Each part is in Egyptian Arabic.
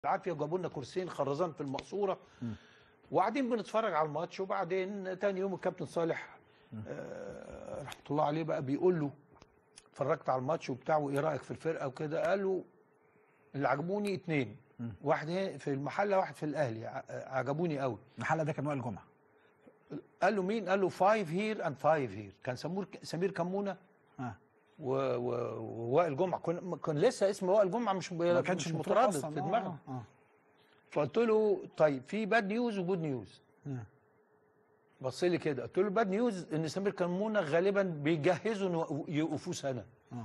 بالعافيه وجابوا لنا كرسيين خرزان في المقصوره وقاعدين بنتفرج على الماتش وبعدين تاني يوم الكابتن صالح آه رحمه الله عليه بقى بيقول له اتفرجت على الماتش وبتاع وايه رايك في الفرقه وكده قال له اللي عجبوني اتنين واحد هنا في المحله واحد في الاهلي ع- عجبوني قوي المحل ده كان وائل جمعه قال له مين قال له فايف هير اند فايف هير كان سمور سمير كمونه اه و- و- ووائل جمعه كان كان لسه اسم وائل جمعه مش ما كانش مش مطروح متردد أصلاً. في آه، دماغنا آه، آه. فقلت له طيب في باد نيوز وجود نيوز مم. بص لي كده قلت له باد نيوز ان سمير كمونه غالبا بيجهزوا انه يوقفوه سنه اه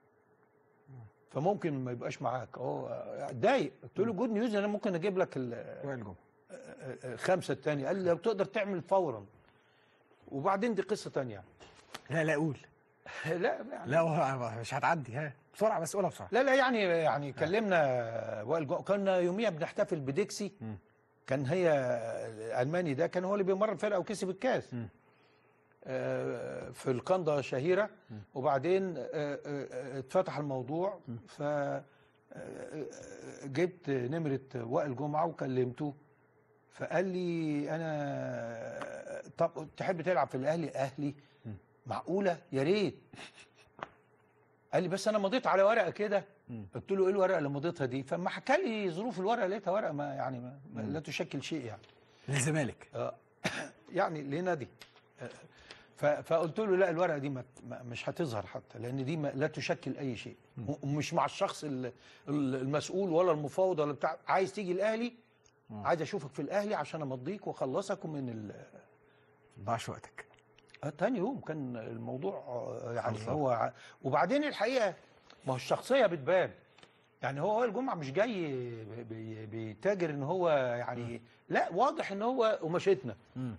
فممكن ما يبقاش معاك اه اتضايق قلت له جود نيوز انا ممكن اجيب لك ال- وائل جمعه الخمسه الثانيه قال لي لو تقدر تعمل فورا وبعدين دي قصه ثانيه لا لا قول لا يعني لا هو مش هتعدي ها بسرعه بس قولها بسرعه لا لا يعني يعني كلمنا وائل جو... كنا يوميها بنحتفل بديكسي مم. كان هي الالماني ده كان هو اللي بيمرن فرقه وكسب الكاس مم. آه، في القنده شهيره وبعدين آه، آه، اتفتح الموضوع ف آه، آه، جبت نمره وائل جمعه وكلمته فقال لي انا طب تحب تلعب في الاهلي اهلي معقوله يا ريت قال لي بس انا مضيت على ورقه كده مم. قلت له ايه الورقه اللي مضيتها دي فما حكى لي ظروف الورقه لقيتها ورقه ما يعني ما ما لا تشكل شيء يعني للزمالك آه، يعني لنادي آه، ف- فقلت له لا الورقه دي ما ما- مش هتظهر حتى لان دي ما لا تشكل اي شيء ومش مع الشخص ال- ال- المسؤول ولا المفاوض ولا بتاع عايز تيجي الاهلي عايز اشوفك في الاهلي عشان امضيك واخلصك ومن ال... ضاعش وقتك آه، تاني يوم كان الموضوع آه، يعني خلصان. هو ع- وبعدين الحقيقه ما هو الشخصيه بتبان يعني هو وائل جمعه مش جاي بي- بي- بيتاجر ان هو يعني لا واضح ان هو قماشتنا مم.